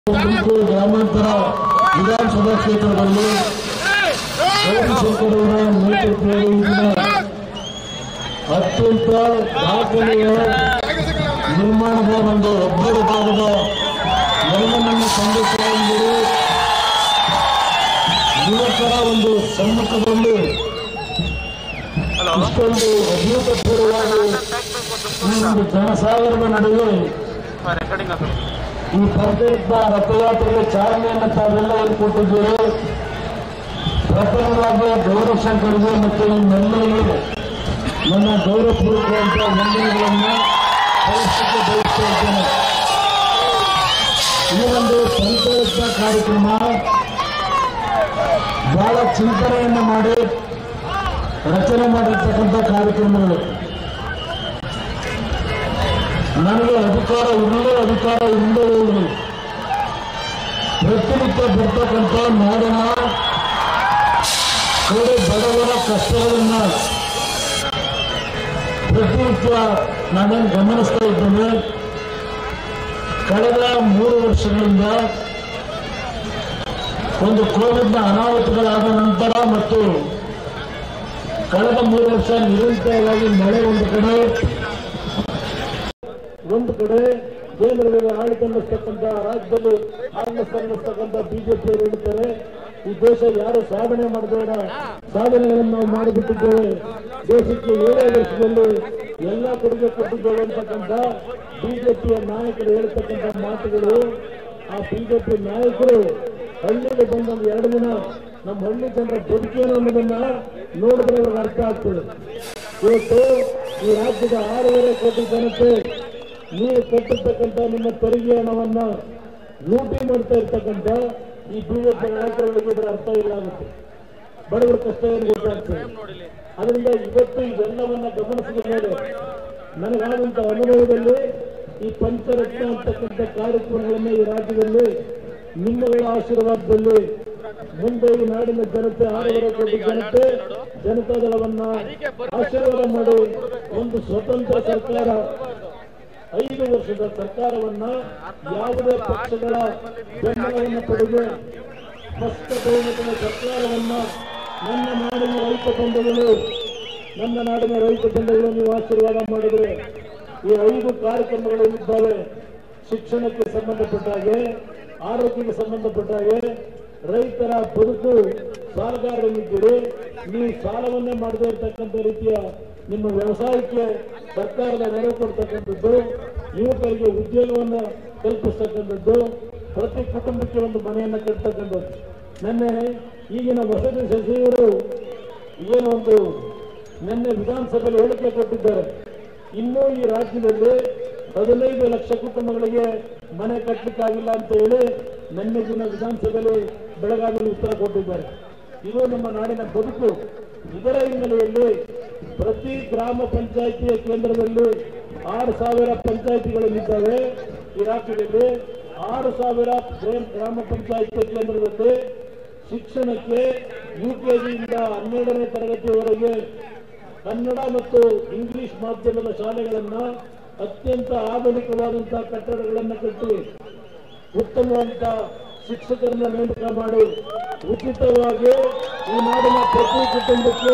ಕುರಿತು ಗ್ರಾಮಾಂತರ ವಿಧಾನಸಭಾ ಕ್ಷೇತ್ರದಲ್ಲಿ ಗೌರಿಶಂಕರ್ ಅವರ ನೇತೃತ್ವದಲ್ಲಿ ಈ ದಿನ ಅತ್ಯಂತ ದಾಖಲೆಯ ನಿರ್ಮಾಣದ ಒಂದು ಅಬ್ಬರ ಭಾಗದ ಮೆರವಣಿಗೆ ಸಂಘಟನೆಗಳು ಯುವಕರ ಒಂದು ಸಮ್ಮುಖದಲ್ಲಿ ಇಷ್ಟೊಂದು ಅಭೂತಪೂರ್ವವಾಗಿ ಈ ಒಂದು ಜನಸಾಗರದ ನಡುವೆ ರೆಕಾರ್ಡಿಂಗ್ ಆಗ್ತದೆ ಈ ಪರದೇಶ ರಥಯಾತ್ರೆಗೆ ಚಾಲನೆಯನ್ನು ತಾವೆಲ್ಲ ಕೊಟ್ಟಿದ್ದೀರಿ ಪ್ರಥಮವಾಗಿ ಗೌರವಶಂಕರ್ಗೆ ಮತ್ತು ನಿಮ್ಮೆಲ್ಲರಿಗೂ ನನ್ನ ಗೌರವಪೂರ್ವಕವಂತ ವಂದನೆಗಳನ್ನು ಕಳಿಸಲಿಕ್ಕೆ ಬಯಸ್ತಾ ಇದ್ದೇನೆ ಈ ಒಂದು ಸಂತೋಷ ಕಾರ್ಯಕ್ರಮ ಬಹಳ ಚಿಂತನೆಯನ್ನು ಮಾಡಿ ರಚನೆ ಮಾಡಿರ್ತಕ್ಕಂಥ ಕಾರ್ಯಕ್ರಮಗಳು ನನಗೆ ಅಧಿಕಾರ ಇರಲೇ ಅಧಿಕಾರ ಇಲ್ಲದೆ ಇರಲಿ ಪ್ರತಿನಿತ್ಯ ಬರ್ತಕ್ಕಂಥ ನಾಡಿನ ಕಡೆ ಬಡವರ ಕಷ್ಟಗಳನ್ನ ಪ್ರತಿನಿತ್ಯ ನಾನೇನು ಗಮನಿಸ್ತಾ ಇದ್ದೇನೆ ಕಳೆದ ಮೂರು ವರ್ಷಗಳಿಂದ ಒಂದು ಕೋವಿಡ್ನ ಅನಾಹುತಗಳಾದ ನಂತರ ಮತ್ತು ಕಳೆದ ಮೂರು ವರ್ಷ ನಿರಂತರವಾಗಿ ಮಳೆ ಒಂದು ಕಡೆ ಒಂದು ಕಡೆ ಕೇಂದ್ರದಲ್ಲಿ ಆಡಳಿತ ನಡೆಸ್ತಕ್ಕಂಥ ರಾಜ್ಯದಲ್ಲಿ ಆಡಳಿತ ನಡೆಸ್ತಕ್ಕಂಥ ಬಿಜೆಪಿಯವರು ಹೇಳ್ತಾರೆ ಈ ದೇಶ ಯಾರು ಸಾಧನೆ ಮಾಡಬೇಡ ಸಾಧನೆಗಳನ್ನು ನಾವು ಮಾಡಿಬಿಟ್ಟಿದ್ದೇವೆ ದೇಶಕ್ಕೆ ಏಳೇ ವರ್ಷದಲ್ಲಿ ಎಲ್ಲ ಕೊಡುಗೆ ಕೊಟ್ಟಿದ್ದೇವೆ ಅಂತಕ್ಕಂಥ ಬಿಜೆಪಿಯ ನಾಯಕರು ಹೇಳ್ತಕ್ಕಂಥ ಮಾತುಗಳು ಆ ಬಿಜೆಪಿ ನಾಯಕರು ಹಳ್ಳಿಗೆ ಬಂದ ಒಂದು ಎರಡು ದಿನ ನಮ್ಮ ಹಳ್ಳಿ ಜನರ ಬದುಕೇನು ಅನ್ನೋದನ್ನ ನೋಡಿದ್ರೆ ಅವ್ರಿಗೆ ಅರ್ಥ ಆಗ್ತದೆ ಇವತ್ತು ಈ ರಾಜ್ಯದ ಆರೂವರೆ ಕೋಟಿ ಜನತೆ ನೀವು ಕಟ್ಟಿರ್ತಕ್ಕಂಥ ನಿಮ್ಮ ತೆರಿಗೆ ಹಣವನ್ನ ಲೂಟಿ ಮಾಡ್ತಾ ಇರ್ತಕ್ಕಂಥ ಈ ಬಿಜೆಪಿ ನಾಯಕರುಗಳಿಗೆ ಇದರ ಅರ್ಥ ಇಲ್ಲ ಆಗುತ್ತೆ ಬಡವರ ಕಷ್ಟ ಏನು ಗೊತ್ತಾಗ್ತದೆ ಅದರಿಂದ ಇವತ್ತು ಇವೆಲ್ಲವನ್ನ ಗಮನಿಸಿದ ಮೇಲೆ ನನಗಾದಂತ ಅನುಭವದಲ್ಲಿ ಈ ಪಂಚರತ್ನ ಅಂತಕ್ಕಂಥ ಕಾರ್ಯಕ್ರಮಗಳನ್ನ ಈ ರಾಜ್ಯದಲ್ಲಿ ನಿಮ್ಮಗಳ ಆಶೀರ್ವಾದದಲ್ಲಿ ಮುಂದೆ ಈ ನಾಡಿನ ಜನತೆ ಆರೂವರೆ ಕೋಟಿ ಜನತೆ ಜನತಾದಳವನ್ನ ಆಶೀರ್ವಾದ ಮಾಡಿ ಒಂದು ಸ್ವತಂತ್ರ ಸರ್ಕಾರ ಐದು ವರ್ಷದ ಸರ್ಕಾರವನ್ನ ಯಾವುದೇ ಪಕ್ಷಗಳ ಬೆಂಬಲವನ್ನು ಪಡೆದು ಸ್ಪಷ್ಟ ಬಹುಮತದ ಸರ್ಕಾರವನ್ನ ನನ್ನ ನಾಡಿನ ರೈತ ಬಂಧುಗಳು ನನ್ನ ನಾಡಿನ ರೈತ ಬಂಧುಗಳು ನೀವು ಆಶೀರ್ವಾದ ಮಾಡಿದ್ರೆ ಈ ಐದು ಕಾರ್ಯಕ್ರಮಗಳು ಇದ್ದಾವೆ ಶಿಕ್ಷಣಕ್ಕೆ ಸಂಬಂಧಪಟ್ಟ ಹಾಗೆ ಆರೋಗ್ಯಕ್ಕೆ ಸಂಬಂಧಪಟ್ಟ ಹಾಗೆ ರೈತರ ಬದುಕು ಸಾಲಗಾರರಿದ್ದೀರಿ ನೀವು ಸಾಲವನ್ನೇ ಮಾಡದೇ ಇರತಕ್ಕಂಥ ರೀತಿಯ ನಿಮ್ಮ ವ್ಯವಸಾಯಕ್ಕೆ ಸರ್ಕಾರದ ನೆರವು ಕೊಡ್ತಕ್ಕಂಥದ್ದು ಯುವಕರಿಗೆ ಉದ್ಯೋಗವನ್ನು ಕಲ್ಪಿಸ್ತಕ್ಕಂಥದ್ದು ಪ್ರತಿ ಕುಟುಂಬಕ್ಕೆ ಒಂದು ಮನೆಯನ್ನು ಕಟ್ತಕ್ಕಂಥದ್ದು ನಿನ್ನೆ ಈಗಿನ ವಸತಿ ಸಚಿವರು ಏನು ಒಂದು ನಿನ್ನೆ ವಿಧಾನಸಭೆಯಲ್ಲಿ ಹೇಳಿಕೆ ಕೊಟ್ಟಿದ್ದಾರೆ ಇನ್ನೂ ಈ ರಾಜ್ಯದಲ್ಲಿ ಹದಿನೈದು ಲಕ್ಷ ಕುಟುಂಬಗಳಿಗೆ ಮನೆ ಕಟ್ಟಲಿಕ್ಕಾಗಿಲ್ಲ ಅಂತ ಹೇಳಿ ನಿನ್ನೆ ದಿನ ವಿಧಾನಸಭೆಯಲ್ಲಿ ಬೆಳಗಾವಿಯಲ್ಲಿ ಉತ್ತರ ಕೊಟ್ಟಿದ್ದಾರೆ ಇದು ನಮ್ಮ ನಾಡಿನ ಬದುಕು ಇದರ ಹಿನ್ನೆಲೆಯಲ್ಲಿ ಪ್ರತಿ ಗ್ರಾಮ ಪಂಚಾಯಿತಿಯ ಕೇಂದ್ರದಲ್ಲಿ ಆರು ಸಾವಿರ ಪಂಚಾಯಿತಿಗಳಿದ್ದಾವೆ ಈ ರಾಜ್ಯದಲ್ಲಿ ಆರು ಸಾವಿರ ಗ್ರಾಮ- ಗ್ರಾಮ ಪಂಚಾಯಿತಿ ಕೇಂದ್ರದಲ್ಲಿ ಶಿಕ್ಷಣಕ್ಕೆ ಯುಕೆಜಿಯಿಂದ ಹನ್ನೆರಡನೇ ತರಗತಿಯವರೆಗೆ ಕನ್ನಡ ಮತ್ತು ಇಂಗ್ಲಿಷ್ ಮಾಧ್ಯಮದ ಶಾಲೆಗಳನ್ನ ಅತ್ಯಂತ ಆಧುನಿಕವಾದಂತಹ ಕಟ್ಟಡಗಳನ್ನು ಕಟ್ಟಿ ಉತ್ತಮವಾದಂತ ಶಿಕ್ಷಕರನ್ನ ನೇಮಕ ಮಾಡಿ ಉಚಿತವಾಗಿ ಈ ನಾಡಿನ ಪ್ರತಿ ಕುಟುಂಬಕ್ಕೆ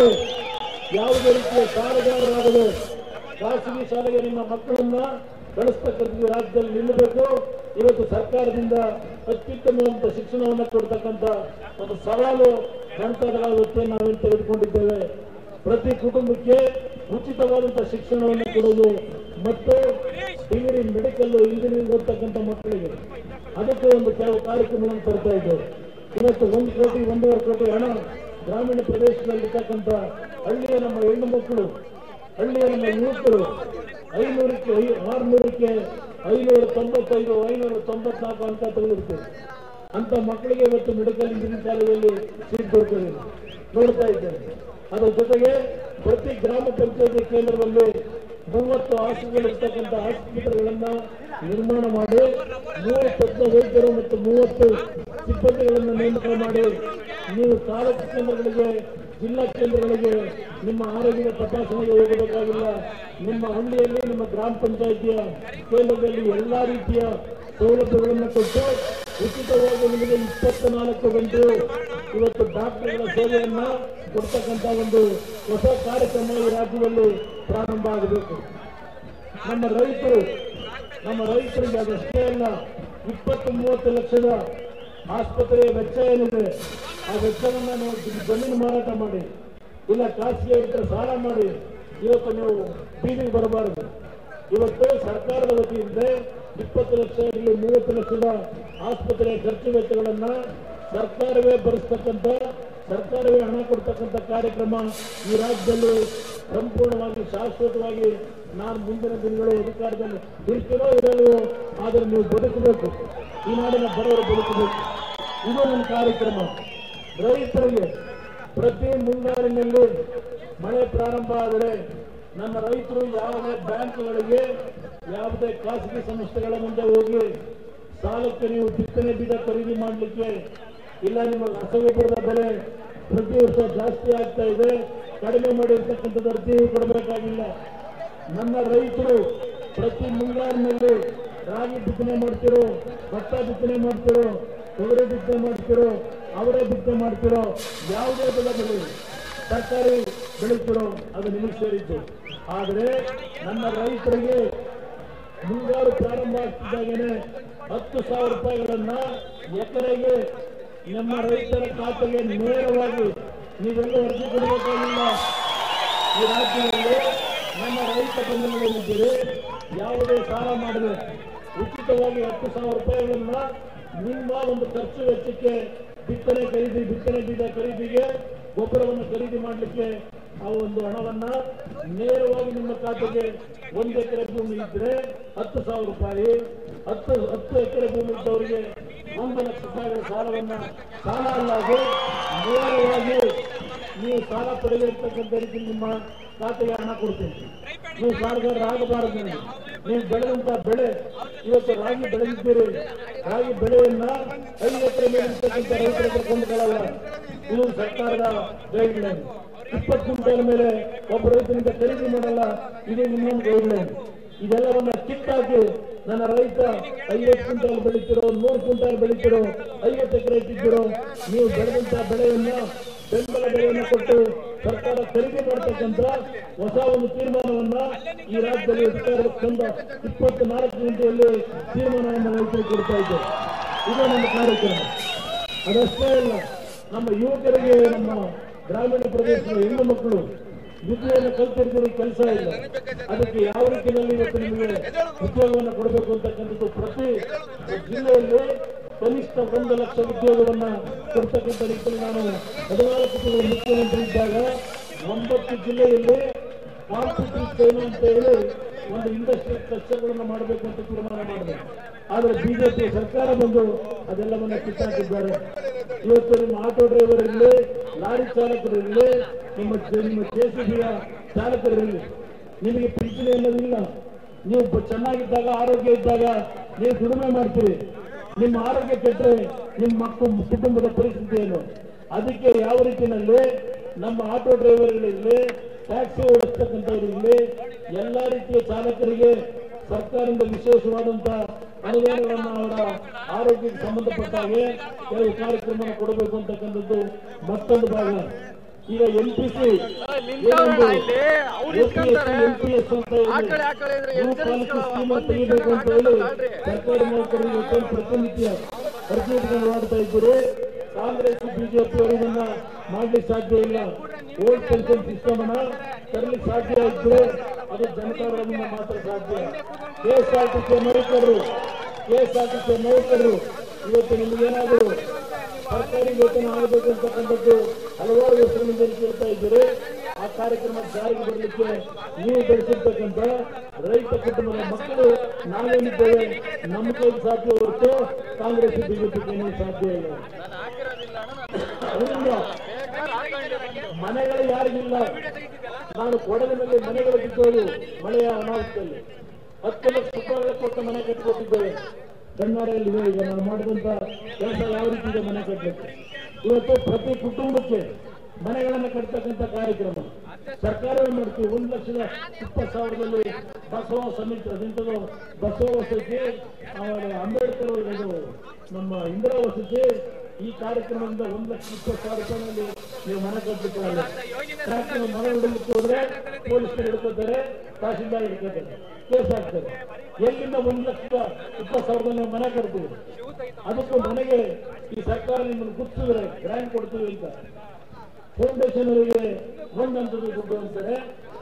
ಯಾವುದೇ ರೀತಿಯ ಸಾಲಗಾರರಾಗದೆ ಖಾಸಗಿ ಶಾಲೆಗೆ ನಿಮ್ಮ ಮಕ್ಕಳನ್ನ ಕಳಿಸ್ತಕ್ಕಂಥ ಈ ರಾಜ್ಯದಲ್ಲಿ ನಿಲ್ಲಬೇಕು ಇವತ್ತು ಸರ್ಕಾರದಿಂದ ಅತ್ಯುತ್ತಮವಾದಂಥ ಶಿಕ್ಷಣವನ್ನು ಕೊಡ್ತಕ್ಕಂಥ ಒಂದು ಸವಾಲು ಜನತಾದಳ ವೃತ್ತಿಯನ್ನು ನಾವೇನು ತೆಗೆದುಕೊಂಡಿದ್ದೇವೆ ಪ್ರತಿ ಕುಟುಂಬಕ್ಕೆ ಉಚಿತವಾದಂತಹ ಶಿಕ್ಷಣವನ್ನು ಕೊಡೋದು ಮತ್ತು ಡಿಗ್ರಿ ಮೆಡಿಕಲ್ ಇಂಜಿನಿಯರಿಂಗ್ ಓದ್ತಕ್ಕಂಥ ಮಕ್ಕಳಿಗೆ ಅದಕ್ಕೆ ಒಂದು ಕೆಲವು ಕಾರ್ಯಕ್ರಮಗಳನ್ನು ತರ್ತಾ ಇದ್ದೇವೆ ಇವತ್ತು ಒಂದು ಕೋಟಿ ಒಂದೂವರೆ ಕೋಟಿ ಹಣ ಗ್ರಾಮೀಣ ಪ್ರದೇಶದಲ್ಲಿರ್ತಕ್ಕಂಥ ಹಳ್ಳಿಯ ನಮ್ಮ ಹೆಣ್ಣು ಮಕ್ಕಳು ಹಳ್ಳಿಯ ನಮ್ಮ ಯುವಕರು ಐನೂರಕ್ಕೆ ಐ- ಆರ್ನೂರಕ್ಕೆ ಐನೂರ ತೊಂಬತ್ತೈದು ಐನೂರ ತೊಂಬತ್ನಾಲ್ಕು ಅಂಕ ತೆಗೆದಿರ್ತೇವೆ ಅಂತ ಮಕ್ಕಳಿಗೆ ಇವತ್ತು ಮೆಡಿಕಲ್ ಇಂಜಿನಿಯರಿಂಗ್ ಕಾಲೇಜಲ್ಲಿ ಸೀಟ್ ದೊರಕಿದೆ ನೋಡ್ತಾ ಇದ್ದೇನೆ ಅದರ ಜೊತೆಗೆ ಪ್ರತಿ ಗ್ರಾಮ ಪಂಚಾಯತಿ ಕೇಂದ್ರದಲ್ಲಿ ಮೂವತ್ತು ಹಾಸಿಗೆಗಳಿರ್ತಕ್ಕಂಥ ಆಸ್ಪತ್ರೆಗಳನ್ನ ನಿರ್ಮಾಣ ಮಾಡಿ ಮೂರು ತಜ್ಞ ವೈದ್ಯರು ಮತ್ತು ಮೂವತ್ತು ಸಿಬ್ಬಂದಿಗಳನ್ನು ನೇಮಕ ಮಾಡಿ ನೀವು ತಾಲೂಕು ಕೇಂದ್ರಗಳಿಗೆ ಜಿಲ್ಲಾ ಕೇಂದ್ರಗಳಿಗೆ ನಿಮ್ಮ ಆರೋಗ್ಯದ ತಪಾಸಣೆಗೆ ಹೋಗಬೇಕಾಗಿಲ್ಲ ನಿಮ್ಮ ಹಳ್ಳಿಯಲ್ಲಿ ನಿಮ್ಮ ಗ್ರಾಮ ಪಂಚಾಯಿತಿಯ ಕೇಂದ್ರದಲ್ಲಿ ಎಲ್ಲಾ ರೀತಿಯ ಸೌಲಭ್ಯಗಳನ್ನು ಕೊಟ್ಟು ಉಚಿತವಾಗಿ ನಿಮಗೆ ಇಪ್ಪತ್ನಾಲ್ಕು ಗಂಟೆ ಇವತ್ತು ಡಾಕ್ಟರ್ಗಳ ಸೇವೆಯನ್ನ ಕೊಡ್ತಕ್ಕಂಥ ಒಂದು ಹೊಸ ಕಾರ್ಯಕ್ರಮ ಈ ರಾಜ್ಯದಲ್ಲಿ ಪ್ರಾರಂಭ ಆಗಬೇಕು ನಮ್ಮ ರೈತರು ನಮ್ಮ ರೈತರಿಗೆ ಅದಷ್ಟೇ ಅಲ್ಲ ಇಪ್ಪತ್ತು ಮೂವತ್ತು ಲಕ್ಷದ ಆಸ್ಪತ್ರೆಯ ವೆಚ್ಚ ಏನಿದೆ ಆ ವೆಚ್ಚವನ್ನ ನೀವು ಜಮೀನು ಮಾರಾಟ ಮಾಡಿ ಇಲ್ಲ ಖಾಸಗಿ ರೈತರ ಸಾಲ ಮಾಡಿ ಇವತ್ತು ನೀವು ಬೀದಿಗೆ ಬರಬಾರದು ಇವತ್ತು ಸರ್ಕಾರದ ವತಿಯಿಂದ ಇಪ್ಪತ್ತು ಲಕ್ಷ ಇರಲಿ ಮೂವತ್ತು ಲಕ್ಷದ ಆಸ್ಪತ್ರೆಯ ಖರ್ಚು ವೆಚ್ಚಗಳನ್ನ ಸರ್ಕಾರವೇ ಭರಿಸ್ತಕ್ಕಂಥ ಸರ್ಕಾರವೇ ಹಣ ಕೊಡ್ತಕ್ಕಂಥ ಕಾರ್ಯಕ್ರಮ ಈ ರಾಜ್ಯದಲ್ಲಿ ಸಂಪೂರ್ಣವಾಗಿ ಶಾಶ್ವತವಾಗಿ ನಾನು ಮುಂದಿನ ದಿನಗಳು ಅಧಿಕಾರದಲ್ಲಿ ಇರ್ತೀರೋ ಇರಲ್ವೋ ಆದರೆ ನೀವು ಬದುಕಬೇಕು ಈ ನಾಡಿನ ಬಡವರು ಬದುಕಬೇಕು ಇದು ನನ್ನ ಕಾರ್ಯಕ್ರಮ ರೈತರಿಗೆ ಪ್ರತಿ ಮುಂಗಾರಿನಲ್ಲಿ ಮಳೆ ಪ್ರಾರಂಭ ಆದರೆ ನಮ್ಮ ರೈತರು ಯಾವುದೇ ಬ್ಯಾಂಕ್ಗಳಿಗೆ ಯಾವುದೇ ಖಾಸಗಿ ಸಂಸ್ಥೆಗಳ ಮುಂದೆ ಹೋಗಿ ಸಾಲಕ್ಕೆ ನೀವು ಬಿತ್ತನೆ ಬೀಜ ಖರೀದಿ ಮಾಡಲಿಕ್ಕೆ ಇಲ್ಲ ನಿಮ್ಮ ರಸಗೊಬ್ಬರದ ಬೆಲೆ ಪ್ರತಿ ವರ್ಷ ಜಾಸ್ತಿ ಆಗ್ತಾ ಇದೆ ಕಡಿಮೆ ಮಾಡಿರ್ತಕ್ಕಂಥದ್ದು ಅರ್ಜಿ ಕೊಡಬೇಕಾಗಿಲ್ಲ ನನ್ನ ರೈತರು ಪ್ರತಿ ಮುಂಗಾರಿನಲ್ಲಿ ರಾಗಿ ಬಿತ್ತನೆ ಮಾಡ್ತಿರೋ ಭತ್ತ ಬಿತ್ತನೆ ಮಾಡ್ತಿರೋ ತೊಗರಿ ಬಿತ್ತನೆ ಮಾಡ್ತಿರೋ ಅವರೇ ಬಿತ್ತನೆ ಮಾಡ್ತಿರೋ ಯಾವುದೇ ಬೆಳೆ ಬೆಳೆ ತರಕಾರಿ ಬೆಳೀತಿರೋ ಅದು ನಿಮಗೆ ಸೇರಿದ್ದು ಆದರೆ ನನ್ನ ರೈತರಿಗೆ ಮುಂಗಾರು ಪ್ರಾರಂಭ ಆಗ್ತಿದ್ದಾಗೇನೆ ಹತ್ತು ಸಾವಿರ ರೂಪಾಯಿಗಳನ್ನ ಎಕರೆಗೆ ನಮ್ಮ ರೈತರ ಖಾತೆಗೆ ನೇರವಾಗಿ ನೀವೆಲ್ಲ ಅರ್ಜಿ ಕೊಡಬೇಕಾಗಿಲ್ಲ ಈ ರಾಜ್ಯದಲ್ಲಿ ನಮ್ಮ ರೈತ ಬಂಧುಗಳಿದ್ದೀರಿ ಯಾವುದೇ ಸಾಲ ಮಾಡದೆ ಉಚಿತವಾಗಿ ಹತ್ತು ಸಾವಿರ ರೂಪಾಯಿಗಳನ್ನ ನಿಮ್ಮ ಒಂದು ಖರ್ಚು ವೆಚ್ಚಕ್ಕೆ ಬಿತ್ತನೆ ಖರೀದಿ ಬಿತ್ತನೆ ಬೀಜ ಖರೀದಿಗೆ ಗೊಬ್ಬರವನ್ನು ಖರೀದಿ ಮಾಡಲಿಕ್ಕೆ ಆ ಒಂದು ಹಣವನ್ನ ನೇರವಾಗಿ ನಿಮ್ಮ ಖಾತೆಗೆ ಒಂದು ಎಕರೆ ಭೂಮಿ ಇದ್ರೆ ಹತ್ತು ಸಾವಿರ ರೂಪಾಯಿ ಹತ್ತು ಹತ್ತು ಎಕರೆ ಭೂಮಿ ಇದ್ದವರಿಗೆ ಒಂದು ಲಕ್ಷ ರೂಪಾಯಿಗಳ ಸಾಲವನ್ನ ಸಾಲ ಅಲ್ಲ ಅದು ನೇರವಾಗಿ ನೀವು ಸಾಲ ಪಡೆದಿರ್ತಕ್ಕಂಥ ರೀತಿ ನಿಮ್ಮ ಖಾತೆಗೆ ಹಣ ಕೊಡ್ತೀನಿ ನೀವು ಸಾಲಗಾರರಾಗಬಾರದು ನನಗೆ ನೀವು ಬೆಳೆದಂತ ಬೆಳೆ ಇವತ್ತು ರಾಗಿ ಬೆಳೆದಿದ್ದೀರಿ ರಾಗಿ ಬೆಳೆಯನ್ನ ಐದು ಎಕರೆ ಮೇಲೆ ಇರ್ತಕ್ಕಂಥ ರೈತರ ಹತ್ರ ಕೊಂಡ್ಕೊಳ್ಳಲ್ಲ ಇದು ಸರ್ಕಾರದ ಗೈಡ್ಲೈನ್ ಇಪ್ಪತ್ತು ಕ್ವಿಂಟಲ್ ಮೇಲೆ ಒಬ್ಬ ರೈತನಿಂದ ಖರೀದಿ ಮಾಡಲ್ಲ ಇದು ಇನ್ನೊಂದು ಗೈಡ್ಲೈನ್ ಇದೆಲ್ಲವನ್ನ ಕಿತ್ತಾಕಿ ನನ್ನ ರೈತ ಐವತ್ತು ಕ್ವಿಂಟಲ್ ಬೆಳಿತಿರೋ ನೂರು ಕ್ವಿಂಟಲ್ ಬೆಳಿತಿರೋ ಐವತ್ತು ಎಕರೆ ಇಟ್ಟಿದ್ದೀರೋ ನೀವು ಬೆಳೆದಂತ ಬೆಳೆಯನ್ನ ಬೆಂಬಲ ಬೆಲೆಯನ್ನು ಕೊಟ್ಟು ಸರ್ಕಾರ ಖರೀದಿ ಮಾಡತಕ್ಕಂತ ಹೊಸ ಒಂದು ತೀರ್ಮಾನವನ್ನ ಈ ರಾಜ್ಯದಲ್ಲಿ ಅಧಿಕಾರಕ್ಕೆ ತಂದ ಇಪ್ಪತ್ನಾಲ್ಕು ಗಂಟೆಯಲ್ಲಿ ತೀರ್ಮಾನವನ್ನು ರೈತರಿಗೆ ಕೊಡ್ತಾ ಇದ್ದಾರೆ ಇದು ನಮ್ಮ ಕಾರ್ಯಕ್ರಮ ಅದಷ್ಟೇ ಅಲ್ಲ ನಮ್ಮ ಯುವಕರಿಗೆ ನಮ್ಮ ಗ್ರಾಮೀಣ ಪ್ರದೇಶದ ಹೆಣ್ಣು ಮಕ್ಕಳು ವಿದ್ಯೆಯನ್ನು ಕಲ್ತಿರ್ತೀರಿ ಕೆಲಸ ಇಲ್ಲ ಅದಕ್ಕೆ ಯಾವ ರೀತಿಯಲ್ಲಿ ಇವತ್ತು ನಿಮಗೆ ಉದ್ಯೋಗವನ್ನು ಕೊಡಬೇಕು ಅಂತಕ್ಕಂಥದ್ದು ಪ್ರತಿ ಜಿಲ್ಲೆಯಲ್ಲಿ ಕನಿಷ್ಠ ಒಂದು ಲಕ್ಷ ಉದ್ಯೋಗವನ್ನ ಕೊಡ್ತಕ್ಕಂಥ ರೀತಿಯಲ್ಲಿ ನಾನು ಹದಿನಾಲ್ಕು ತಿಂಗಳು ಮುಖ್ಯಮಂತ್ರಿ ಇದ್ದಾಗ ಒಂಬತ್ತು ಜಿಲ್ಲೆಯಲ್ಲಿ ಕಾಂಪಿಟೇಟಿವ್ ಟ್ರೈನ್ ಅಂತ ಹೇಳಿ ಒಂದು ಇಂಡಸ್ಟ್ರಿಯಲ್ ಕ್ಲಸ್ಟರ್ಗಳನ್ನು ಮಾಡಬೇಕು ಅಂತ ತೀರ್ಮಾನ ಮಾಡಿದೆ ಆದರೆ ಬಿಜೆಪಿ ಸರ್ಕಾರ ಬಂದು ಅದೆಲ್ಲವನ್ನ ಕಿತ್ತಾಕಿದ್ದಾರೆ ಇವತ್ತು ನಿಮ್ಮ ಆಟೋ ಡ್ರೈವರ್ ಇರಲಿ ಲಾರಿ ಚಾಲಕರು ಇರಲಿ ನಿಮ್ಮ ನಿಮ್ಮ ಜೆಸಿಬಿಯ ಚಾಲಕರಿರಲಿ ನಿಮಗೆ ಪಿಂಚಣಿ ಅನ್ನೋದಿಲ್ಲ ನೀವು ಬ- ಚೆನ್ನಾಗಿದ್ದಾಗ ಆರೋಗ್ಯ ಇದ್ದಾಗ ನೀವು ದುಡಿಮೆ ಮಾಡ್ತೀರಿ ನಿಮ್ಮ ಆರೋಗ್ಯ ಕೆಟ್ಟರೆ ನಿಮ್ಮ ಮಕ್ಕಳು ಕುಟುಂಬದ ಪರಿಸ್ಥಿತಿ ಏನು ಅದಕ್ಕೆ ಯಾವ ರೀತಿಯಲ್ಲಿ ನಮ್ಮ ಆಟೋ ಡ್ರೈವರ್ಗಳಿರಲಿ ಟ್ಯಾಕ್ಸಿ ಓಡಿಸ್ತಕ್ಕಂಥವ್ರಿರಲಿ ಎಲ್ಲಾ ರೀತಿಯ ಚಾಲಕರಿಗೆ ಸರ್ಕಾರದಿಂದ ವಿಶೇಷವಾದಂತ ಅನುದಾನಗಳನ್ನು ಅವರ ಆರೋಗ್ಯಕ್ಕೆ ಸಂಬಂಧಪಟ್ಟ ಹಾಗೆ ಕೆಲವು ಕಾರ್ಯಕ್ರಮ ಕೊಡಬೇಕು ಅಂತಕ್ಕಂಥದ್ದು ಮತ್ತೊಂದು ಭಾಗ ಈಗ ಎನ್ ಪಿ ಸಿ ತೆಗಿಬೇಕು ಅಂತ ಹೇಳಿ ಸರ್ಕಾರಿ ನೌಕರರಿಗೆ ಇವತ್ತೊಂದು ಪ್ರತಿನಿತ್ಯ ಅರ್ಜಿ ಇಟ್ಕೊಂಡು ಮಾಡ್ತಾ ಇದ್ರು ಕಾಂಗ್ರೆಸ್ ಬಿಜೆಪಿ ಅವರು ಇದನ್ನ ಮಾಡ್ಲಿಕ್ಕೆ ಸಾಧ್ಯ ಇಲ್ಲ ಓಲ್ಡ್ ಪೆನ್ಷನ್ ಸಿಸ್ಟಮ್ ಅನ್ನ ತರಲಿಕ್ಕೆ ಸಾಧ್ಯ ಇದ್ರೆ ಅದು ಜನತಾದಳದಿಂದ ಮಾತ್ರ ಸಾಧ್ಯ ಕೆಎಸ್ಆರ್ಟಿಸಿ ನೌಕರರು ಕೆಎಸ್ಆರ್ಟಿಸಿ ನೌಕರರು ಇವತ್ತು ನಿಮಗೇನಾದರೂ ಸರ್ಕಾರಿ ವೇತನ ಆಗಬೇಕು ಅಂತಕ್ಕಂಥದ್ದು ಹಲವಾರು ವರ್ಷಗಳಿಂದ ಕೇಳ್ತಾ ಇದ್ದೀರಿ ಆ ಕಾರ್ಯಕ್ರಮ ಜಾರಿಗೆ ಬರಲಿಕ್ಕೆ ನೀವು ಬೆಳೆಸಿರ್ತಕ್ಕಂಥ ರೈತ ಕುಟುಂಬದ ಮಕ್ಕಳು ನಾವೇನಿದ್ದೇವೆ ನಮ್ಮ ಕೈಗೆ ಸಾಧ್ಯ ಹೊರತು ಕಾಂಗ್ರೆಸ್ ಬಿಜೆಪಿ ಕೈಗೆ ಸಾಧ್ಯ ಇಲ್ಲ ಅದರಿಂದ ಮನೆಗಳು ಯಾರಿಗಿಲ್ಲ ನಾನು ಕೊಡಗಿನಲ್ಲಿ ಮನೆಗಳು ಬಿದ್ದೋದು ಮಳೆಯ ಅನಾಹುತದಲ್ಲಿ ಹತ್ತು ಲಕ್ಷ ರೂಪಾಯಿಗಳ ಕೊಟ್ಟು ಮನೆ ಕಟ್ಟಿಕೊಟ್ಟಿದ್ದೇವೆ ಕಣ್ಣಾರೆಯಲ್ಲಿದೆ ಈಗ ನಾನು ಮಾಡಿದಂತ ಕೆಲಸ ಯಾವ ರೀತಿ ಇದೆ ಮನೆ ಕಟ್ಟಲಿಕ್ಕೆ ಇವತ್ತು ಪ್ರತಿ ಕುಟುಂಬಕ್ಕೆ ಮನೆಗಳನ್ನು ಕಟ್ತಕ್ಕಂಥ ಕಾರ್ಯಕ್ರಮ ಸರ್ಕಾರವೇ ಮಾಡ್ತೀವಿ ಒಂದು ಲಕ್ಷದ ಇಪ್ಪತ್ತು ಸಾವಿರದಲ್ಲಿ ಬಸವ ಸಮಿತಿ ಅದಿಂತದು ಬಸವ ವಸತಿ ಆಮೇಲೆ ಅಂಬೇಡ್ಕರ್ ಇದು ನಮ್ಮ ಇಂದಿರಾ ವಸತಿ ಈ ಕಾರ್ಯಕ್ರಮದಿಂದ ಒಂದು ಲಕ್ಷ ಇಪ್ಪತ್ತು ಸಾವಿರ ರೂಪಾಯಿನಲ್ಲಿ ನೀವು ಮನೆ ಕಟ್ಟಲಿಕ್ಕಾಗಲ್ಲ ಯಾಕೆ ನೀವು ಮನೆ ಹಿಡಿಲಿಕ್ಕೆ ಹೋದ್ರೆ ಪೊಲೀಸರು ಹಿಡ್ಕೋತಾರೆ ತಹಶೀಲ್ದಾರ್ ಹಿಡ್ಕೋತಾರೆ ಕೇಸ್ ಹಾಕ್ತಾರೆ ಎಲ್ಲಿಂದ ಒಂದು ಲಕ್ಷ ಇಪ್ಪತ್ತು ಸಾವಿರದಲ್ಲಿ ನೀವು ಮನೆ ಕಟ್ತೀವಿ ಅದಕ್ಕೂ ಮನೆಗೆ ಈ ಸರ್ಕಾರ ನಿಮ್ಮನ್ನು ಗುರ್ತಿಸಿದ್ರೆ ಗ್ರಾಂಟ್ ಕೊಡ್ತೀವಿ ಅಂತ ಫೌಂಡೇಶನ್ ಅವರಿಗೆ ಒಂದು ಹಂತದ ದುಡ್ಡು ಅಂತಾರೆ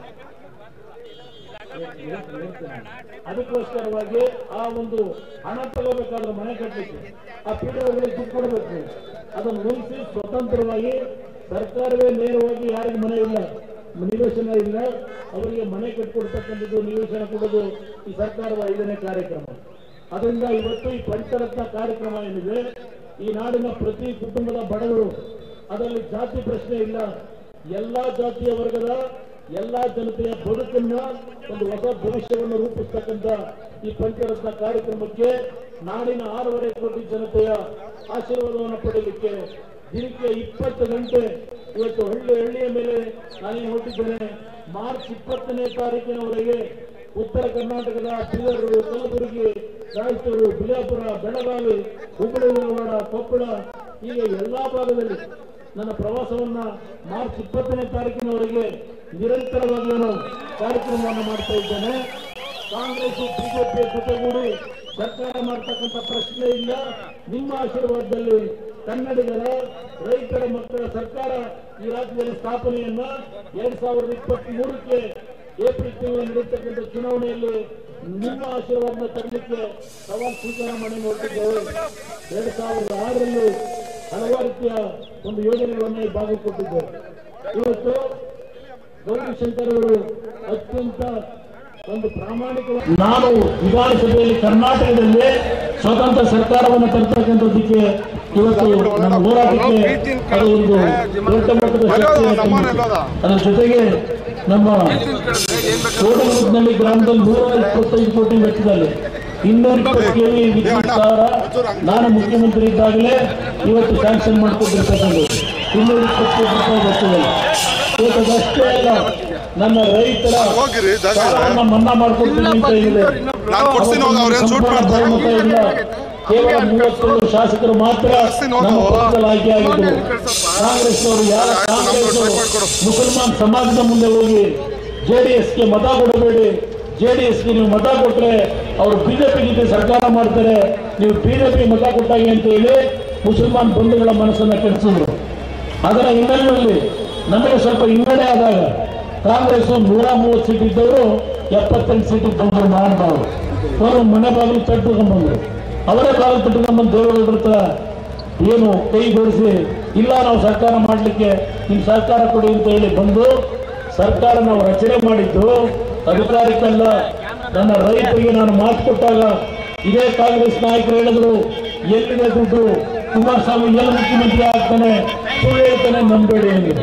ಅದಕ್ಕೋಸ್ಕರವಾಗಿ ಆ ಒಂದು ಹಣ ತಗೋಬೇಕಾದ್ರೆ ಮನೆ ಕಟ್ಟಲಿಕ್ಕೆ ಆ ಪೀಠಗಳಿಗೆ ದುಡ್ಡು ಕೊಡಬೇಕು ಅದನ್ನು ನಿಲ್ಲಿಸಿ ಸ್ವತಂತ್ರವಾಗಿ ಸರ್ಕಾರವೇ ನೇರವಾಗಿ ಯಾರಿಗೆ ಮನೆ ಇಲ್ಲ ನಿವೇಶನ ಇಲ್ಲ ಅವರಿಗೆ ಮನೆ ಕಟ್ಟಿಕೊಡ್ತಕ್ಕಂಥದ್ದು ನಿವೇಶನ ಕೊಡೋದು ಈ ಸರ್ಕಾರದ ಐದನೇ ಕಾರ್ಯಕ್ರಮ ಅದರಿಂದ ಇವತ್ತು ಈ ಪಂಚರತ್ನ ಕಾರ್ಯಕ್ರಮ ಏನಿದೆ ಈ ನಾಡಿನ ಪ್ರತಿ ಕುಟುಂಬದ ಬಡವರು ಅದರಲ್ಲಿ ಜಾತಿ ಪ್ರಶ್ನೆ ಇಲ್ಲ ಎಲ್ಲಾ ಜಾತಿಯ ವರ್ಗದ ಎಲ್ಲಾ ಜನತೆಯ ಬದುಕನ್ನ ಒಂದು ಹೊಸ ಭವಿಷ್ಯವನ್ನು ರೂಪಿಸ್ತಕ್ಕಂಥ ಈ ಪಂಚರತ್ನ ಕಾರ್ಯಕ್ರಮಕ್ಕೆ ನಾಡಿನ ಆರೂವರೆ ಕೋಟಿ ಜನತೆಯ ಆಶೀರ್ವಾದವನ್ನು ಪಡೆಯಲಿಕ್ಕೆ ದಿನಕ್ಕೆ ಇಪ್ಪತ್ತು ಗಂಟೆ ಇವತ್ತು ಹಳ್ಳಿ ಹಳ್ಳಿಯ ಮೇಲೆ ನಾನೇನು ಹೊರಟಿದ್ದೇನೆ ಮಾರ್ಚ್ ಇಪ್ಪತ್ತನೇ ತಾರೀಕಿನವರೆಗೆ ಉತ್ತರ ಕರ್ನಾಟಕದ ಬೀದರ್ ಕಲಬುರಗಿ ರಾಯಚೂರು ಬಿಜಾಪುರ ಬೆಳಗಾವಿ ಹುಬ್ಬಳ್ಳಿ ಧಾರವಾಡ ಕೊಪ್ಪಳ ಹೀಗೆ ಎಲ್ಲಾ ಭಾಗದಲ್ಲಿ ನನ್ನ ಪ್ರವಾಸವನ್ನ ಮಾರ್ಚ್ ಇಪ್ಪತ್ತನೇ ತಾರೀಕಿನವರೆಗೆ ನಿರಂತರವಾಗಿ ನಾನು ಕಾರ್ಯಕ್ರಮವನ್ನು ಮಾಡ್ತಾ ಇದ್ದೇನೆ ಕಾಂಗ್ರೆಸ್ ಬಿಜೆಪಿ ಜೊತೆಗೂಡಿ ಸರ್ಕಾರ ಮಾಡ್ತಕ್ಕಂಥ ಪ್ರಶ್ನೆ ಇಲ್ಲ ನಿಮ್ಮ ಆಶೀರ್ವಾದದಲ್ಲಿ ಕನ್ನಡಿಗರ ರೈತರ ಮಕ್ಕಳ ಸರ್ಕಾರ ಈ ರಾಜ್ಯದಲ್ಲಿ ಸ್ಥಾಪನೆಯನ್ನ ಎರಡ್ ಸಾವಿರದ ಇಪ್ಪತ್ತ್ ಮೂರಕ್ಕೆ ಏಪ್ರಿಲ್ ತಿಂಗಳು ನಡೆಯತಕ್ಕಂಥ ಚುನಾವಣೆಯಲ್ಲಿ ನಿಮ್ಮ ಆಶೀರ್ವಾದ ತರಲಿಕ್ಕೆ ಸವಾಲ್ ಸ್ವೀಕಾರ ಮಾಡಿ ನೋಡ್ತಿದ್ದೇವೆ ಎರಡ್ ಸಾವಿರದ ಆರರಲ್ಲಿ ಹಲವಾರು ರೀತಿಯ ಒಂದು ಯೋಜನೆಗಳನ್ನು ಈ ಭಾಗಕ್ಕೆ ಕೊಟ್ಟಿದ್ದೇವೆ ಇವತ್ತು ಗೌರಿಶಂಕರ್ ಅವರು ಅತ್ಯಂತ ಒಂದು ಪ್ರಾಮಾಣಿಕ ನಾನು ವಿಧಾನಸಭೆಯಲ್ಲಿ ಕರ್ನಾಟಕದಲ್ಲಿ ಸ್ವತಂತ್ರ ಸರ್ಕಾರವನ್ನು ತರ್ತಕ್ಕಂಥದ್ದಕ್ಕೆ ಇವತ್ತು ನನ್ನ ಹೋರಾಟಕ್ಕೆ ಅದು ಒಂದು ದೊಡ್ಡ ಮಟ್ಟದ ಶಕ್ತಿಯನ್ನು ತಂದಿದೆ. ಅದರ ಜೊತೆಗೆ ನಮ್ಮ ಕೋಟಗುಡ್ನಲ್ಲಿ ಗ್ರಾಮದಲ್ಲಿ ನೂರ ಇಪ್ಪತ್ತೈದು ಕೋಟಿ ವೆಚ್ಚದಲ್ಲಿ ಇನ್ನೂರ ಇಪ್ಪತ್ತು ಕೆವಿ ವಿದ್ಯುತ್ ಸಾರ ನಾನು ಮುಖ್ಯಮಂತ್ರಿ ಇದ್ದಾಗಲೇ ಇವತ್ತು ಸ್ಯಾಂಕ್ಷನ್ ಮಾಡ್ಕೊಂಡಿರ್ತಕ್ಕಂಥದ್ದು ಇನ್ನೂರ ಇಪ್ಪತ್ತು ಕೋಟಿ ರೂಪಾಯಿ ವೆಚ್ಚದಲ್ಲಿ ಇವತ್ತು ಅದಷ್ಟೇ ಅಲ್ಲ ನನ್ನ ರೈತರ ಹೋಗಿರಿ, ಜಾಗ ಇದೆ. ಸಾಲವನ್ನ ಮನ್ನಾ ಮಾಡ್ಕೊಡ್ತೀನಿ ಅಂತ ಹೇಳಿದೆ ನಾನ್ ಕೊಡ್ತೀನಿ ಹೋಗಿ, ಅವ್ರೇನ್ ಶೂಟ್ ಮಾಡ್ತಾರೆ? ಬಹುಮತ ಇಲ್ಲ ಕೇವಲ ಮೂವತ್ತೇಳು ಶಾಸಕರು ಮಾತ್ರ ಕೊಡ್ತೀನಿ ಹೋಗು. ನಮ್ಮ ಪಕ್ಷದಲ್ಲಿ ಆಯ್ಕೆ ಆಗಿದ್ರು ಕಾಂಗ್ರೆಸ್ನವರು ಯಾರ ಆಯ್ತು, ನಮ್ದು ಕಾಂಗ್ರೆಸ್ ಟ್ರೈ ಮಾಡ್ಕೊಡು. ಮುಸಲ್ಮಾನ್ ಸಮಾಜದ ಮುಂದೆ ಹೋಗಿ ಜೆಡಿಎಸ್ಗೆ ಮತ ಕೊಡಬೇಡಿ ಜೆಡಿಎಸ್ಗೆ ನೀವು ಮತ ಕೊಟ್ರೆ ಅವರು ಬಿಜೆಪಿ ಜೊತೆ ಸರ್ಕಾರ ಮಾಡ್ತಾರೆ ನೀವು ಬಿಜೆಪಿ ಮತ ಕೊಟ್ಟಾಗೆ ಅಂತ ಹೇಳಿ ಮುಸಲ್ಮಾನ್ ಬಂಧುಗಳ ಮನಸ್ಸನ್ನ ಕೆಡಿಸಿದ್ರು ಅದರ ಹಿನ್ನೆಲೆಯಲ್ಲಿ ನಮಗೆ ಸ್ವಲ್ಪ ಹಿನ್ನಡೆ ಆದಾಗ ಕಾಂಗ್ರೆಸ್ ನೂರ ಮೂವತ್ತು ಸೀಟ್ ಇದ್ದವರು ಎಪ್ಪತ್ತೆಂಟು ಸೀಟಿಗೆ ಬಂದರು ಮಹಾನುಭಾವರು ಅವರು ಮನೆ ಬಾಗಿಲು ತಟ್ಟುಕೊಂಡ್ಬಂದ್ರು ಅವರೇ ಬಾಗಿಲು ತಟ್ಟುಕೊಂಡ್ಬಂದು ದೇವೇಗೌಡರ ಹತ್ರ ಏನು ಕೈ ಜೋಡಿಸಿ ಇಲ್ಲ ನಾವು ಸರ್ಕಾರ ಮಾಡಲಿಕ್ಕೆ ನಿಮ್ಮ ಸರ್ಕಾರ ಕೊಡಿ ಅಂತ ಹೇಳಿ ಬಂದು ಸರ್ಕಾರ ನಾವು ರಚನೆ ಮಾಡಿದ್ದು ಅಧಿಕಾರಕ್ಕಲ್ಲ ನನ್ನ ರೈತರಿಗೆ ನಾನು ಮಾತು ಕೊಟ್ಟಾಗ ಇದೇ ಕಾಂಗ್ರೆಸ್ ನಾಯಕರು ಹೇಳಿದ್ರು ಎಲ್ಲಿದೆ ದುಡ್ಡು ಕುಮಾರಸ್ವಾಮಿ ಎಲ್ಲಿ ಮುಖ್ಯಮಂತ್ರಿ ಆಗ್ತಾನೆ ಸುಳ್ಳು ಹೇಳ್ತಾನೆ ನಂಬೇಡಿ ಎಂದು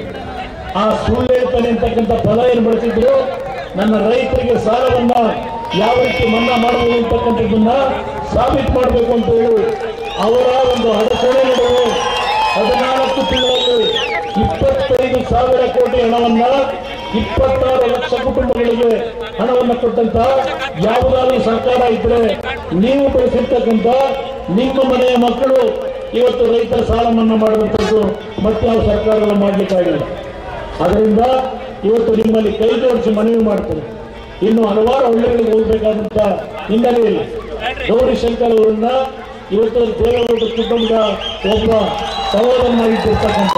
ಆ ಸುಳ್ಳು ಹೇಳ್ತಾನೆ ಅಂತಕ್ಕಂಥ ಪದ ಏನು ಬಳಸಿದ್ರು ನನ್ನ ರೈತರಿಗೆ ಸಾಲವನ್ನ ಯಾವ ರೀತಿ ಮನ್ನಾ ಮಾಡಬಹುದು ಅಂತಕ್ಕಂಥದ್ದನ್ನ ಸಾಬೀತು ಮಾಡಬೇಕು ಅಂತ ಹೇಳಿ ಅವರ ಒಂದು ಅಡಚಣೆ ನಡುವೆ ಹದಿನಾಲ್ಕು ತಿಂಗಳಲ್ಲಿ ಇಪ್ಪತ್ತೈದು ಸಾವಿರ ಕೋಟಿ ಹಣವನ್ನ ಇಪ್ಪತ್ತಾರು ಲಕ್ಷ ಕುಟುಂಬಗಳಿಗೆ ಹಣವನ್ನು ಕೊಟ್ಟಂತ ಯಾವುದಾದ್ರೂ ಸರ್ಕಾರ ಇದ್ರೆ ನೀವು ಬೆಳೆಸಿರ್ತಕ್ಕಂಥ ನಿಮ್ಮ ಮನೆಯ ಮಕ್ಕಳು ಇವತ್ತು ರೈತರ ಸಾಲ ಮನ್ನಾ ಮಾಡುವಂಥದ್ದು ಮತ್ತೆ ಯಾವ ಸರ್ಕಾರಗಳು ಮಾಡ್ಲಿಕ್ಕಾಗಿಲ್ಲ ಅದರಿಂದ ಇವತ್ತು ನಿಮ್ಮಲ್ಲಿ ಕೈ ಜೋಡಿಸಿ ಮನವಿ ಮಾಡ್ತೇನೆ ಇನ್ನು ಹಲವಾರು ಹಳ್ಳಿಗಳಿಗೆ ಹೋಗಬೇಕಾದಂತ ಹಿನ್ನೆಲೆಯಲ್ಲಿ ಗೌರಿಶಂಕರ್ ಅವರನ್ನ ಇವತ್ತು ದೇವೇಗೌಡ ಕುಟುಂಬದ ಒಬ್ಬ ಸಹೋದರನಾಗಿಟ್ಟಿರ್ತಕ್ಕಂಥ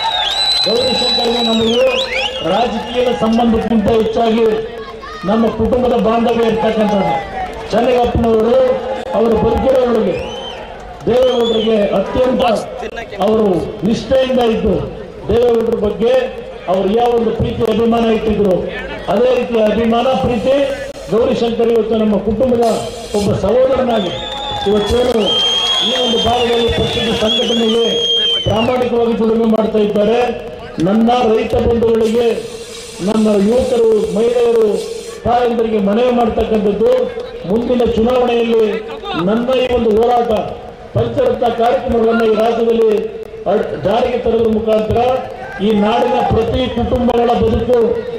ಗೌರಿಶಂಕರ್ಗೆ ನಮಗೆ ರಾಜಕೀಯದ ಸಂಬಂಧಕ್ಕಿಂತ ಹೆಚ್ಚಾಗಿ ನಮ್ಮ ಕುಟುಂಬದ ಬಾಂಧವ್ಯ ಇರ್ತಕ್ಕಂಥದ್ದು ಚೆನ್ನಗಪ್ಪನವರು ಅವರು ಬದುಕಿರೋರಿಗೆ ದೇವೇಗೌಡರಿಗೆ ಅತ್ಯಂತ ಅವರು ನಿಷ್ಠೆಯಿಂದ ಇದ್ದು ದೇವೇಗೌಡರ ಬಗ್ಗೆ ಅವರು ಯಾವ ಒಂದು ಪ್ರೀತಿ ಅಭಿಮಾನ ಇಟ್ಟಿದ್ರು ಅದೇ ರೀತಿ ಅಭಿಮಾನ ಪ್ರೀತಿ ಗೌರಿಶಂಕರ್ ಇವತ್ತು ನಮ್ಮ ಕುಟುಂಬದ ಒಬ್ಬ ಸಹೋದರನಾಗಿ ಇವತ್ತೇನು ಈ ಒಂದು ಭಾಗದಲ್ಲಿ ಪಕ್ಷದ ಸಂಘಟನೆಗೆ ಪ್ರಾಮಾಣಿಕವಾಗಿ ದುಡಿಮೆ ಮಾಡ್ತಾ ಇದ್ದಾರೆ ನನ್ನ ರೈತ ಬಂಧುಗಳಿಗೆ ನನ್ನ ಯುವಕರು ಮಹಿಳೆಯರು ತಾಯಂದರಿಗೆ ಮನವಿ ಮಾಡ್ತಕ್ಕಂಥದ್ದು ಮುಂದಿನ ಚುನಾವಣೆಯಲ್ಲಿ ನನ್ನ ಈ ಒಂದು ಹೋರಾಟ ಪಂಚರತ್ನ ಕಾರ್ಯಕ್ರಮಗಳನ್ನು ಈ ರಾಜ್ಯದಲ್ಲಿ ಅಡ್- ಜಾರಿಗೆ ತರೋದ್ರ ಮುಖಾಂತರ ಈ ನಾಡಿನ ಪ್ರತಿ ಕುಟುಂಬಗಳ ಬದುಕು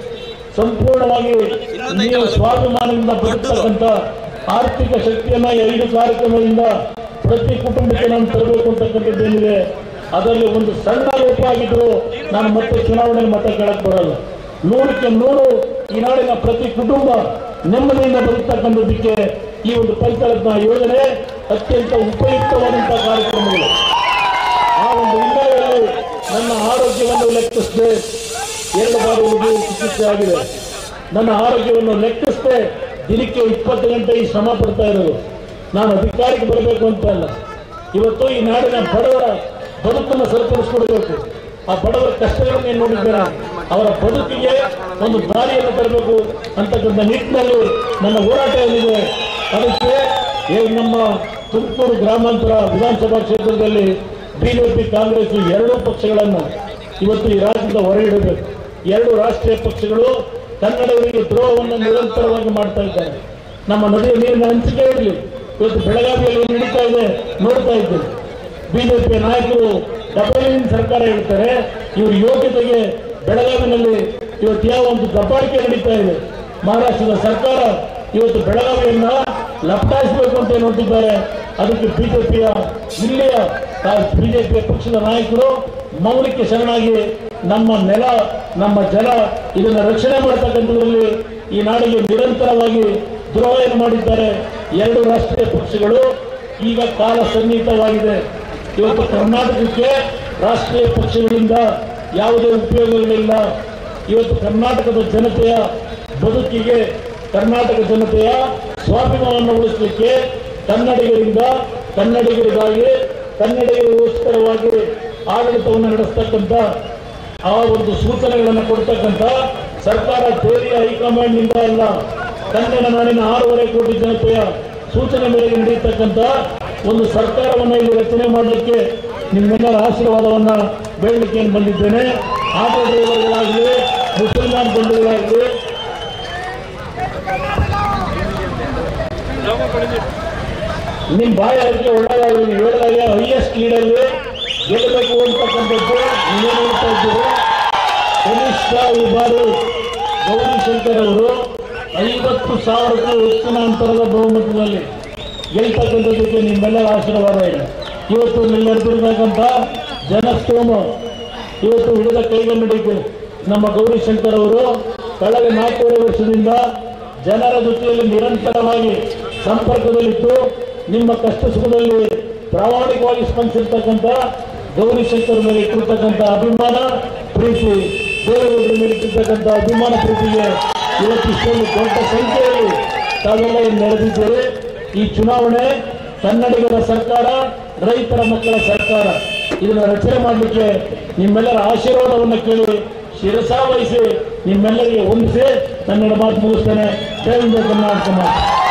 ಸಂಪೂರ್ಣವಾಗಿ ನೀವು ಸ್ವಾಭಿಮಾನದಿಂದ ಬದುಕ್ತಕ್ಕಂಥ ಆರ್ಥಿಕ ಶಕ್ತಿಯನ್ನ ಈ ಐದು ಕಾರ್ಯಕ್ರಮದಿಂದ ಪ್ರತಿ ಕುಟುಂಬಕ್ಕೆ ನಾನು ತರಬೇಕು ಅಂತಕ್ಕಂಥದ್ದೇನಿದೆ ಅದರಲ್ಲಿ ಒಂದು ಸಣ್ಣ ಲೋಪ ಆಗಿದ್ರು ನಾನು ಮತ್ತೆ ಚುನಾವಣೆಯಲ್ಲಿ ಮತ ಕೇಳಕ್ ಬರಲ್ಲ ನೂರಕ್ಕೆ ನೂರು ಈ ನಾಡಿನ ಪ್ರತಿ ಕುಟುಂಬ ನೆಮ್ಮದಿಯಿಂದ ಬದುಕ್ತಕ್ಕಂಥದ್ದಕ್ಕೆ ಈ ಒಂದು ಪಂಚರತ್ನ ಯೋಜನೆ ಅತ್ಯಂತ ಉಪಯುಕ್ತವಾದಂತಹ ಕಾರ್ಯಕ್ರಮಗಳು ಆ ಒಂದು ಹಿನ್ನೆಲೆಯಲ್ಲಿ ನನ್ನ ಆರೋಗ್ಯವನ್ನು ಲೆಕ್ಕಿಸದೆ ಎರಡು ಬಾರಿ ಇದು ಚಿಕಿತ್ಸೆ ಆಗಿದೆ ನನ್ನ ಆರೋಗ್ಯವನ್ನು ಲೆಕ್ಕಿಸದೆ ದಿನಕ್ಕೆ ಇಪ್ಪತ್ತು ಗಂಟೆ ಈ ಶ್ರಮ ಪಡ್ತಾ ಇರೋದು ನಾನು ಅಧಿಕಾರಕ್ಕೆ ಬರಬೇಕು ಅಂತ ಅಲ್ಲ ಇವತ್ತು ಈ ನಾಡಿನ ಬಡವರ ಬದುಕನ್ನು ಸರಿಪಡಿಸ್ಕೊಡ್ಬೇಕು ಆ ಬಡವರ ಕಷ್ಟಗಳನ್ನು ಏನ್ ನೋಡಿದ್ದಾರೆ ಅವರ ಬದುಕಿಗೆ ಒಂದು ದಾರಿಯನ್ನು ತರಬೇಕು ಅಂತಕ್ಕಂಥ ನಿಟ್ಟಿನಲ್ಲಿ ನನ್ನ ಹೋರಾಟ ಏನಿದೆ ಅದಕ್ಕೆ ಏ- ನಮ್ಮ ತುಮಕೂರು ಗ್ರಾಮಾಂತರ ವಿಧಾನಸಭಾ ಕ್ಷೇತ್ರದಲ್ಲಿ ಬಿಜೆಪಿ ಕಾಂಗ್ರೆಸ್ ಎರಡೂ ಪಕ್ಷಗಳನ್ನು ಇವತ್ತು ಈ ರಾಜ್ಯದ ಹೊರಗಿಡಬೇಕು ಎರಡು ರಾಷ್ಟ್ರೀಯ ಪಕ್ಷಗಳು ಕನ್ನಡವರಿಗೆ ದ್ರೋಹವನ್ನು ನಿರಂತರವಾಗಿ ಮಾಡ್ತಾ ಇದ್ದಾರೆ ನಮ್ಮ ನದಿಯ ನೀರಿನ ಹಂಚಿಕೆ ಇರಲಿ ಇವತ್ತು ಬೆಳಗಾವಿಯಲ್ಲಿ ಏನು ನಡೀತಾ ಇದೆ ನೋಡ್ತಾ ಇದ್ದೇವೆ ಬಿಜೆಪಿ ನಾಯಕರು ಡಬಲಿನ ಸರ್ಕಾರ ಹೇಳ್ತಾರೆ ಇವ್ರ ಯೋಗ್ಯತೆಗೆ ಬೆಳಗಾವಿನಲ್ಲಿ ಇವತ್ತು ಯಾವ ಒಂದು ದಬ್ಬಾಳಿಕೆ ನಡೀತಾ ಇದೆ ಮಹಾರಾಷ್ಟ್ರದ ಸರ್ಕಾರ ಇವತ್ತು ಬೆಳಗಾವಿಯನ್ನ ಲಪಟಾಯಿಸಬೇಕು ಅಂತ ನೋಡ್ತಿದ್ದಾರೆ ಅದಕ್ಕೆ ಬಿಜೆಪಿಯ ಇಲ್ಲಿಯ ಬಿಜೆಪಿಯ ಪಕ್ಷದ ನಾಯಕರು ಮೌನಕ್ಕೆ ಶರಣಾಗಿ ನಮ್ಮ ನೆಲ ನಮ್ಮ ಜಲ ಇದನ್ನು ರಕ್ಷಣೆ ಮಾಡತಕ್ಕಂಥದ್ರಲ್ಲಿ ಈ ನಾಡಿಗೆ ನಿರಂತರವಾಗಿ ದ್ರೋಹ ಮಾಡಿದ್ದಾರೆ ಎರಡು ರಾಷ್ಟ್ರೀಯ ಪಕ್ಷಗಳು ಈಗ ಕಾಲ ಸನ್ನಿಹಿತವಾಗಿದೆ ಇವತ್ತು ಕರ್ನಾಟಕಕ್ಕೆ ರಾಷ್ಟ್ರೀಯ ಪಕ್ಷಗಳಿಂದ ಯಾವುದೇ ಉಪಯೋಗಗಳಿಲ್ಲ ಇವತ್ತು ಕರ್ನಾಟಕದ ಜನತೆಯ ಬದುಕಿಗೆ ಕರ್ನಾಟಕ ಜನತೆಯ ಸ್ವಾಭಿಮಾನವನ್ನು ಉಳಿಸಲಿಕ್ಕೆ ಕನ್ನಡಿಗರಿಂದ ಕನ್ನಡಿಗರಿಗಾಗಿ ಕನ್ನಡಿಗರಿಗೋಸ್ಕರವಾಗಿ ಆಡಳಿತವನ್ನು ನಡೆಸ್ತಕ್ಕಂಥ ಆ ಒಂದು ಸೂಚನೆಗಳನ್ನು ಕೊಡ್ತಕ್ಕಂಥ ಸರ್ಕಾರ ದೆಹಲಿಯ ಹೈಕಮಾಂಡ್ನಿಂದ ಅಲ್ಲ ಕನ್ನಡ ನಾಡಿನ ಆರೂವರೆ ಕೋಟಿ ಜನತೆಯ ಸೂಚನೆ ಮೇರೆಗೆ ನಡೆಯತಕ್ಕಂಥ ಒಂದು ಸರ್ಕಾರವನ್ನು ಇಲ್ಲಿ ರಚನೆ ಮಾಡಲಿಕ್ಕೆ ನಿಮ್ಮೆಲ್ಲರ ಆಶೀರ್ವಾದವನ್ನ ಬೇಡಲಿಕ್ಕೆ ಏನು ಬಂದಿದ್ದೇನೆ ಆಟೋ ಡ್ರೈವರ್ಗಳಾಗಲಿ ಮುಸಲ್ಮಾನ್ ಬಂಧುಗಳಾಗಲಿ ನಿಮ್ ಬಾಯ ಅದಕ್ಕೆ ಒಳ್ಳೆಯದಾಗಲಿ ನೀವು ಹೇಳಿದಾಗ ಹೈಯೆಸ್ಟ್ ಲೀಡಲ್ಲಿ ಗೆಲ್ಲಬೇಕು ಅಂತಕ್ಕಂಥದ್ದು ನೀವೇ ನೋಡ್ತಾ ಇದ್ದೀರಿ ಕನಿಷ್ಠ ಈ ಬಾರಿ ಗೌರಿಶಂಕರ್ ಅವರು ಐವತ್ತು ಸಾವಿರಕ್ಕೂ ಹೆಚ್ಚಿನ ಅಂತರದ ಬಹುಮತದಲ್ಲಿ ಗೆಲ್ತಕ್ಕಂಥದ್ದಕ್ಕೆ ನಿಮ್ಮೆಲ್ಲರ ಆಶೀರ್ವಾದ ಇದೆ ಇವತ್ತು ಇಲ್ಲಿ ನಡೆದಿರ್ತಕ್ಕಂಥ ಜನಸ್ತೋಮ ಇವತ್ತು ಹಿಡಿದ ಕೈಗನ್ನಡಿಗೆ ನಮ್ಮ ಗೌರಿಶಂಕರ್ ಅವರು ಕಳೆದ ನಾಲ್ಕೂವರೆ ವರ್ಷದಿಂದ ಜನರ ಜೊತೆಯಲ್ಲಿ ನಿರಂತರವಾಗಿ ಸಂಪರ್ಕದಲ್ಲಿದ್ದು ನಿಮ್ಮ ಕಷ್ಟ ಸುಖದಲ್ಲಿ ಪ್ರಾಮಾಣಿಕವಾಗಿ ಸ್ಪಂದಿಸಿರ್ತಕ್ಕಂಥ ಗೌರಿಶಂಕರ್ ಮೇಲೆ ಇಟ್ಟಿರ್ತಕ್ಕಂಥ ಅಭಿಮಾನ ಪ್ರೀತಿ ದೇವೇಗೌಡರ ಮೇಲೆ ಇಟ್ಟಿರ್ತಕ್ಕಂಥ ಅಭಿಮಾನ ಪ್ರೀತಿಗೆ ಇವತ್ತು ಇಷ್ಟೊಂದು ದೊಡ್ಡ ಸಂಖ್ಯೆಯಲ್ಲಿ ತಾವೆಲ್ಲ ಇಲ್ಲಿ ನಡೆದಿದ್ದೀರಿ ಈ ಚುನಾವಣೆ ಕನ್ನಡಿಗರ ಸರ್ಕಾರ ರೈತರ ಮಕ್ಕಳ ಸರ್ಕಾರ ಇದನ್ನ ರಚನೆ ಮಾಡಲಿಕ್ಕೆ ನಿಮ್ಮೆಲ್ಲರ ಆಶೀರ್ವಾದವನ್ನು ಕೇಳಿ ಶಿರಸಾ ವಹಿಸಿ ನಿಮ್ಮೆಲ್ಲರಿಗೆ ಹೊಂದಿಸಿ ಕನ್ನಡ ಮಾತು ಮುಗಿಸ್ತೇನೆ ಜೈ ಹಿಂದ್ ಜೈ ಕರ್ನಾಟಕ ಮಾತು